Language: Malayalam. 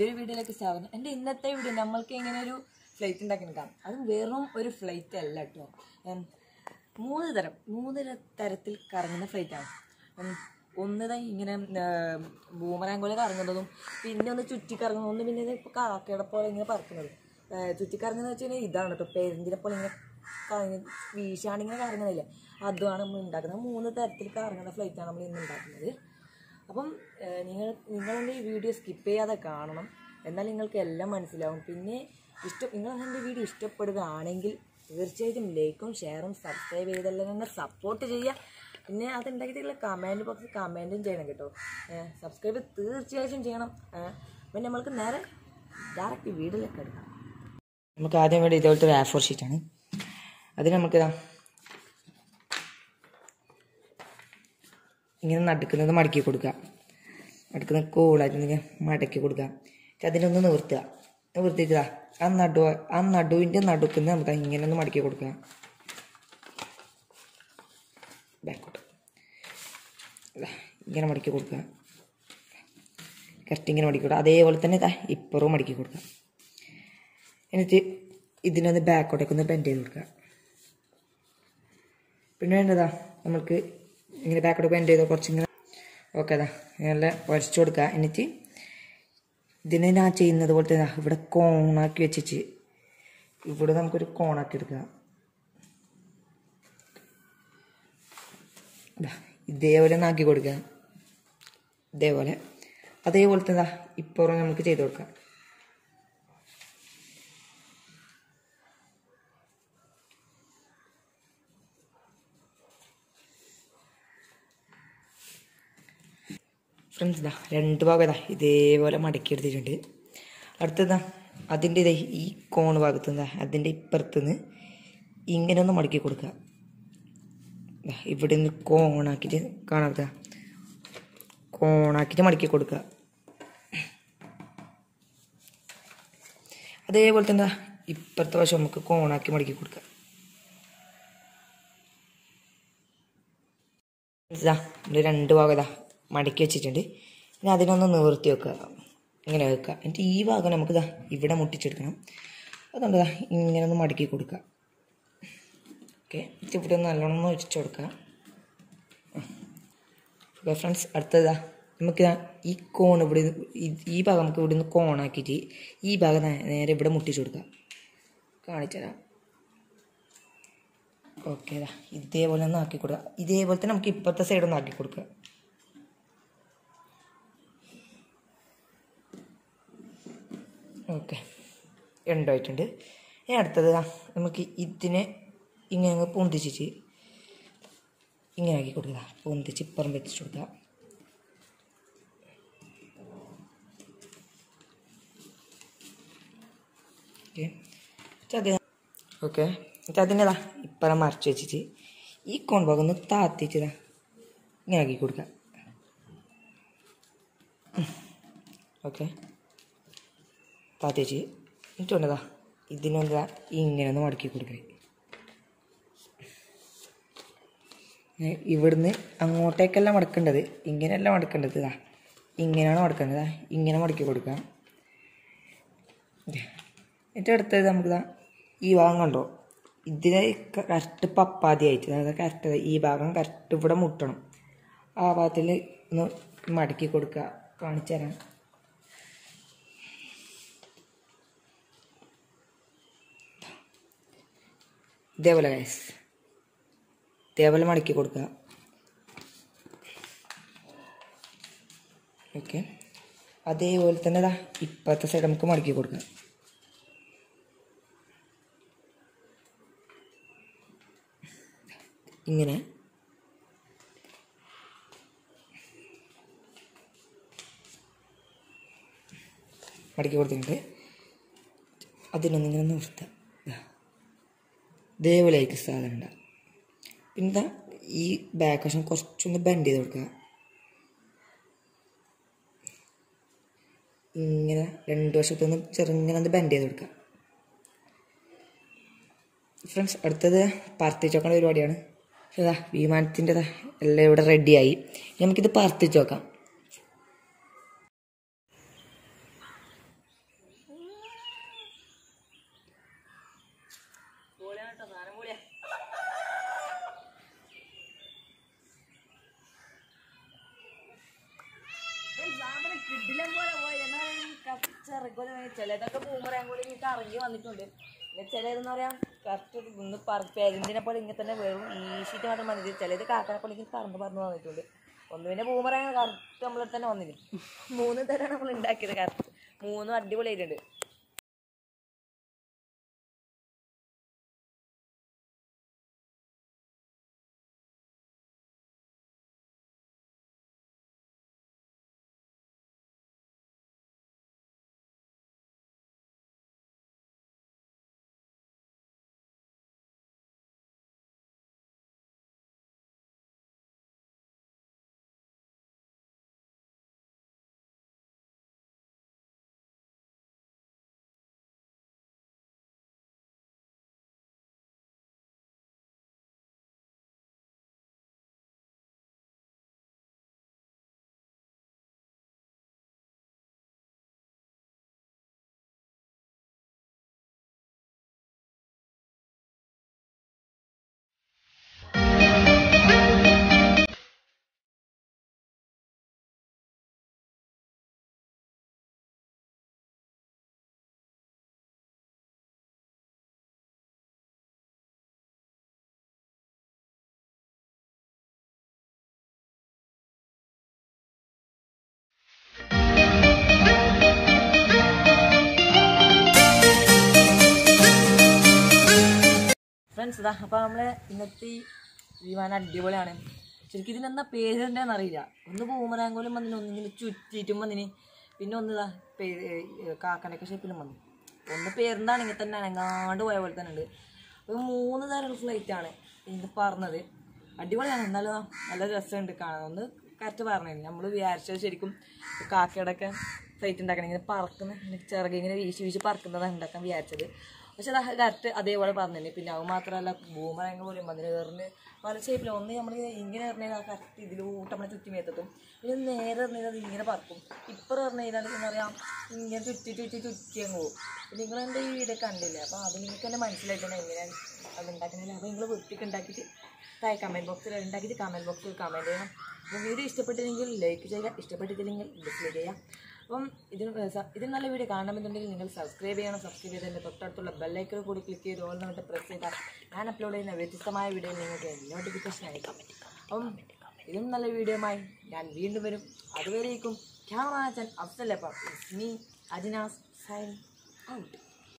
പുതിയൊരു വീഡിയോയിലേക്ക് സ്വാഗതം എൻ്റെ ഇന്നത്തെ വീഡിയോ നമ്മൾക്ക് ഇങ്ങനെ ഒരു ഫ്ലൈറ്റ് ഉണ്ടാക്കി എടുക്കാം അത് വെറും ഒരു ഫ്ലൈറ്റ് അല്ല കേട്ടോ ഉം, മൂന്ന് തരം മൂന്ന് ര- തരത്തിൽ കറങ്ങുന്ന ഫ്ലൈറ്റാണ് ഒന്ന് ദാ ഇങ്ങനെ ബൂമറാങ് പോലെ കറങ്ങുന്നതും പിന്നെ ഒന്ന് ചുറ്റി കറങ്ങുന്നതും ഒന്ന് പിന്നെ ഇപ്പോൾ കാക്കയുടെ പോലെ ഇങ്ങനെ പറക്കുന്നത് ചുറ്റി കറങ്ങുന്നത് വെച്ച് കഴിഞ്ഞാൽ ഇതാണ് കേട്ടോ പെരുന്തിനെ പോലെ ഇങ്ങനെ കറങ്ങി വീശാണ് ഇങ്ങനെ കറങ്ങുന്നില്ല അതുമാണ് നമ്മൾ ഉണ്ടാക്കുന്നത് മൂന്ന് തരത്തിൽ കറങ്ങുന്ന ഫ്ലൈറ്റാണ് നമ്മൾ ഇന്ന് ഉണ്ടാക്കുന്നത് അപ്പം ഏഹ്, നിങ്ങൾ നിങ്ങളെൻ്റെ ഈ വീഡിയോ സ്കിപ്പ് ചെയ്യാതെ കാണണം എന്നാൽ നിങ്ങൾക്ക് എല്ലാം മനസ്സിലാവും പിന്നെ ഇഷ്ടം നിങ്ങൾ എൻ്റെ വീഡിയോ ഇഷ്ടപ്പെടുകയാണെങ്കിൽ തീർച്ചയായിട്ടും ലൈക്കും ഷെയറും സബ്സ്ക്രൈബ് ചെയ്തെല്ലാം എന്നെ സപ്പോർട്ട് ചെയ്യുക പിന്നെ അതുണ്ടാക്കിയിട്ടുള്ള കമൻറ്റ് ബോക്സിൽ കമൻറ്റും ചെയ്യണം കേട്ടോ സബ്സ്ക്രൈബ് തീർച്ചയായിട്ടും ചെയ്യണം ഏഹ്, പിന്നെ നമ്മൾക്ക് നേരെ ഡയറക്റ്റ് വീഡിയോയിലേക്ക് എടുക്കാം നമുക്ക് ആദ്യം വേണ്ടി ഇതുപോലത്തെ ഒരു ആഫോർ ഷീറ്റാണ് അതിന് നമുക്ക് ഇതാ ഇങ്ങനെ നടുക്കുന്നത് മടക്കി കൊടുക്കുക നടുക്കുന്നത് കൂളായിട്ട് ഇങ്ങനെ മടക്കി കൊടുക്കുക എന്നിട്ട് അതിനൊന്ന് നിവർത്തുക നിവർത്തിയിട്ട് ദാ ആ നടു ആ നടുവിൻ്റെ നടുക്കുന്ന നമുക്ക് ഇങ്ങനെ ഒന്ന് മടക്കി കൊടുക്കുക ബാക്കോട്ട് ദാ ഇങ്ങനെ മടക്കി കൊടുക്കുക കറക്റ്റ് ഇങ്ങനെ മടക്കി കൊടുക്കുക അതേപോലെ തന്നെ ഇതാ ഇപ്പുറവും മടക്കി കൊടുക്കുക എന്നിട്ട് ഇതിനൊന്ന് ബാക്കോട്ടേക്ക് ഒന്ന് ബെൻഡ് ചെയ്ത് കൊടുക്കുക പിന്നെ വേണ്ടതാ നമുക്ക് ഇങ്ങനെ ബാക്കോട്ട് ബെൻഡ് ചെയ്ത് കുറച്ചിങ്ങനെ ഓക്കെ അതാ നല്ല ഉരച്ചു കൊടുക്കുക എന്നിട്ട് ഇതിനെ ഞാൻ ചെയ്യുന്നത് പോലത്തെ ദാ ഇവിടെ കോണാക്കി വെച്ചിട്ട് ഇവിടെ നമുക്കൊരു കോണാക്കി എടുക്കുക ദാ ഇതേപോലെ ഒന്ന് ആക്കി കൊടുക്കുക ഇതേപോലെ അതേപോലെ തന്നെ ദാ ഇപ്പുറം നമുക്ക് ചെയ്ത് കൊടുക്കാം ഫ്രണ്ട്സ് ഇതാ രണ്ട് ഭാഗം ഇതാ ഇതേപോലെ മടക്കി എടുത്തിട്ടുണ്ട് അടുത്തതാ അതിൻ്റെ ഇതേ ഈ കോണ് ഭാഗത്ത് എന്താ അതിൻ്റെ ഇപ്പുറത്തുനിന്ന് ഇങ്ങനെ ഒന്ന് മടക്കി കൊടുക്കുക ദാ ഇവിടെ നിന്ന് കോണാക്കിയിട്ട് കാണാത്ത കോണാക്കിയിട്ട് മടക്കി കൊടുക്കുക അതേപോലെ തന്നെ ദാ ഇപ്പുറത്തെ വശം നമുക്ക് കോണാക്കി മടക്കി കൊടുക്കുക ഇതാ ഇത് രണ്ട് ഭാഗം ഇതാ മടക്കി വെച്ചിട്ടുണ്ട് ഇനി അതിനൊന്ന് നിവർത്തി വെക്കുക ഇങ്ങനെ വെക്കുക എന്നിട്ട് ഈ ഭാഗം നമുക്ക് ഇതാ ഇവിടെ മുട്ടിച്ചെടുക്കണം അതുകൊണ്ട് ഇതാ ഇങ്ങനെ ഒന്ന് മടക്കി കൊടുക്കുക ഓക്കെ എന്നിട്ട് ഇവിടെ ഒന്ന് നല്ലോണം ഒന്ന് ഒഴിച്ചു കൊടുക്കുക ഓക്കെ ഫ്രണ്ട്സ് അടുത്തതാ നമുക്കിതാ ഈ കോൺ ഇവിടെ ഇത് ഈ- ഈ ഭാഗം നമുക്ക് ഇവിടെ നിന്ന് കോണാക്കിയിട്ട് ഈ ഭാഗം നേ- നേരെ ഇവിടെ മുട്ടിച്ചു കൊടുക്കുക കാണിച്ചു തരാം ഓക്കെ ഇതാ ഇതേപോലെ ഒന്ന് ആക്കി കൊടുക്കുക ഇതേപോലെ തന്നെ നമുക്ക് ഇപ്പുറത്തെ സൈഡ് ഒന്ന് ആക്കി കൊടുക്കുക ഓക്കെ രണ്ടായിട്ടുണ്ട് ഇനി അടുത്തത് ദാ നമുക്ക് ഇതിനെ ഇങ്ങനെ അങ്ങ് പൊന്തിച്ചിട്ട് ഇങ്ങനെ ആക്കി കൊടുക്കുക പൊന്തിച്ച് ഇപ്പുറം വെച്ചിട്ട് കൊടുക്കുക ഓക്കെ അത് ഓക്കെ എന്നിട്ട് അതിൻ്റെതാ ഇപ്പറം മറച്ച് വെച്ചിട്ട് ഈ കോൺ ഭാഗം ഒന്ന് താത്തിച്ചതാ ഇങ്ങനെ ആക്കി കൊടുക്കുക ഓക്കെ താത്തിച്ച് എന്നിട്ട് കൊണ്ടതാ ഇതിനെന്താ ഇങ്ങനെ ഒന്ന് മടക്കി കൊടുക്കുക ഏ, ഇവിടുന്ന് അങ്ങോട്ടേക്കല്ല മടക്കേണ്ടത് ഇങ്ങനെയല്ല മടക്കേണ്ടത് ഇതാ ഇങ്ങനെയാണ് മടക്കേണ്ടത് ദാ ഇങ്ങനെ മടക്കി കൊടുക്കുക എന്നിട്ട് അടുത്തത് നമുക്ക് ദാ ഈ ഭാഗം കണ്ടോ ഇതിനെ കറക്റ്റ് പപ്പാതി ആയിട്ട് അതായത് കറക്റ്റ് ഈ ഭാഗം കറക്റ്റ് ഇവിടെ മുട്ടണം ആ ഭാഗത്തിൽ ഒന്ന് മടക്കി കൊടുക്കുക കാണിച്ചു തരാം ഇതേപോലെ ഗൈസ് ഇതേപോലെ മടക്കി കൊടുക്കുക ഓക്കെ അതേപോലെ തന്നെ ദാ ഇപ്പുറത്തെ സൈഡ് നമുക്ക് മടക്കി കൊടുക്കാം ഇങ്ങനെ മടക്കി കൊടുത്തിട്ടുണ്ട് അതിനൊന്നിങ്ങനെ നിർത്തുക ദാ. ഇതേപോലെ ആയിരിക്കും സാധനം ഉണ്ടാവുക പിന്നെ ദാ ഈ ബാക്ക് വശം കുറച്ചൊന്ന് ബെൻഡ് ചെയ്ത് കൊടുക്കുക ഇങ്ങനെ രണ്ട് വശത്തൊന്ന് ചെറുങ്ങനെ ഒന്ന് ബെൻഡ് ചെയ്ത് കൊടുക്കുക ഫ്രണ്ട്സ് അടുത്തത് പറത്തിച്ച് നോക്കുന്ന പരിപാടിയാണ് ഇതാ വിമാനത്തിൻ്റെ എല്ലാം ഇവിടെ റെഡിയായി ഇനി നമുക്കിത് പറത്തിച്ച് നോക്കാം ഇറക്കുമതി ചിലതൊക്കെ ബൂമറാൻ കൂടി ഇങ്ങനെ ഇറങ്ങി വന്നിട്ടുണ്ട് പിന്നെ ചിലതെന്ന് പറയാം കറക്റ്റ് ഒന്ന് പറ പെരിന്തിനെ പോലെ ഇങ്ങനെ തന്നെ വെറും ഈശിട്ട് മാത്രം വന്നിട്ട് ചിലത് കാക്കനെ പോലെ ഇങ്ങനെ പറന്ന് പറന്ന് വന്നിട്ടുണ്ട് ഒന്ന് പിന്നെ ബൂമറാൻ കറക്റ്റ് നമ്മളെ തന്നെ വന്നില്ല മൂന്ന് തരമാണ് നമ്മൾ ഉണ്ടാക്കിയത് കറക്റ്റ് മൂന്നും അടിപൊളിയായിട്ടുണ്ട് ഫ്രണ്ട്സ് ഇതാ അപ്പോൾ നമ്മളെ ഇന്നത്തെ ഈ വിമാനം അടിപൊളിയാണ് ശരിക്കും ഇതിനെന്താ പേര് എന്താണെന്ന് അറിയില്ല ഒന്ന് ബൂമറാങ്കോലും വന്നിന് ഒന്നിങ്ങനെ ചുറ്റിയിട്ടും വന്നിന് പിന്നെ ഒന്ന് ഇതാ കാക്കനൊക്കെ ഷേപ്പിലും വന്നു ഒന്ന് പേരെന്താണെങ്കിൽ തന്നെ അനങ്ങാണ്ട് പോയ പോലെ തന്നെ ഉണ്ട് ഒരു മൂന്ന് തരം ഫ്ലൈറ്റ് ആണ് ഇത് പറഞ്ഞത് അടിപൊളിയാണ് എന്നാലും നല്ല രസമുണ്ട് കാണാൻ ഒന്ന് കറക്റ്റ് പറഞ്ഞു നമ്മൾ വിചാരിച്ചത് ശരിക്കും കാക്കയുടെ ഒക്കെ ഫ്ലൈറ്റ് ഉണ്ടാക്കണം ഇങ്ങനെ പറക്കുന്ന ഇങ്ങനെ ചിറക് ഇങ്ങനെ വീശി വീശി പറക്കുന്നതാണ് ഉണ്ടാക്കാൻ വിചാരിച്ചത് പക്ഷെ അത് കറക്റ്റ് അതേപോലെ പറഞ്ഞു പിന്നെ അത് മാത്രമല്ല ഭൂമരങ്ങ പോലും അതിന് കയറിന് പല ഷേപ്പിലും ഒന്ന് നമ്മൾ ഇങ്ങനെ എറിഞ്ഞാൽ ആ കറക്റ്റ് ഇതിലൂട്ട് നമ്മളെ ചുറ്റി മേത്തെത്തും പിന്നെ നേരെ എറിഞ്ഞാൽ അത് ഇങ്ങനെ പറക്കും ഇപ്പുറം എറിഞ്ഞു കഴിഞ്ഞാൽ എന്താ പറയാം ഇങ്ങനെ ചുറ്റി ചുറ്റി ചുറ്റി അങ്ങ് പോകും നിങ്ങൾ എൻ്റെ ഈ വീഡിയോ കണ്ടില്ല അപ്പോൾ അത് നിങ്ങൾക്ക് തന്നെ മനസ്സിലായിട്ടാണ് എങ്ങനെയാണ് അത് ഉണ്ടാക്കുന്നത് അപ്പോൾ നിങ്ങൾ വൃത്തിക്ക് ഉണ്ടാക്കിയിട്ട് താഴെ കമൻറ്റ് ബോക്സിൽ ഉണ്ടാക്കിയിട്ട് കമൻറ്റ് ബോക്സിൽ കമൻറ്റ് ചെയ്യണം അപ്പോൾ വീഡിയോ ഇഷ്ടപ്പെട്ടില്ലെങ്കിൽ ലൈക്ക് ചെയ്യുക ഇഷ്ടപ്പെട്ടിട്ടില്ലെങ്കിൽ ഡിസ്ലൈക്ക് ചെയ്യുക അപ്പം ഇതിന് സ- ഇതിന് നല്ല വീഡിയോ കാണണമെന്നുണ്ടെങ്കിൽ നിങ്ങൾ സബ്സ്ക്രൈബ് ചെയ്യണം സബ്സ്ക്രൈബ് ചെയ്തതിൻ്റെ തൊട്ടടുത്തുള്ള ബെല്ലൈക്കൺ കൂടി ക്ലിക്ക് ചെയ്ത് ഓൾ എന്നിട്ട് പ്രസ് ചെയ്താൽ ഞാൻ അപ്ലോഡ് ചെയ്യുന്ന വ്യത്യസ്തമായ വീഡിയോ നിങ്ങൾക്ക് നോട്ടിഫിക്കേഷൻ അയക്കാം അപ്പം ഇതിനും നല്ല വീഡിയോയുമായി ഞാൻ വീണ്ടും വരും അതുവരേക്കും ക്യാമറ അഫ്സൽ അപ്പം മീ അജിനാസ് സൈൻ ഔട്ട്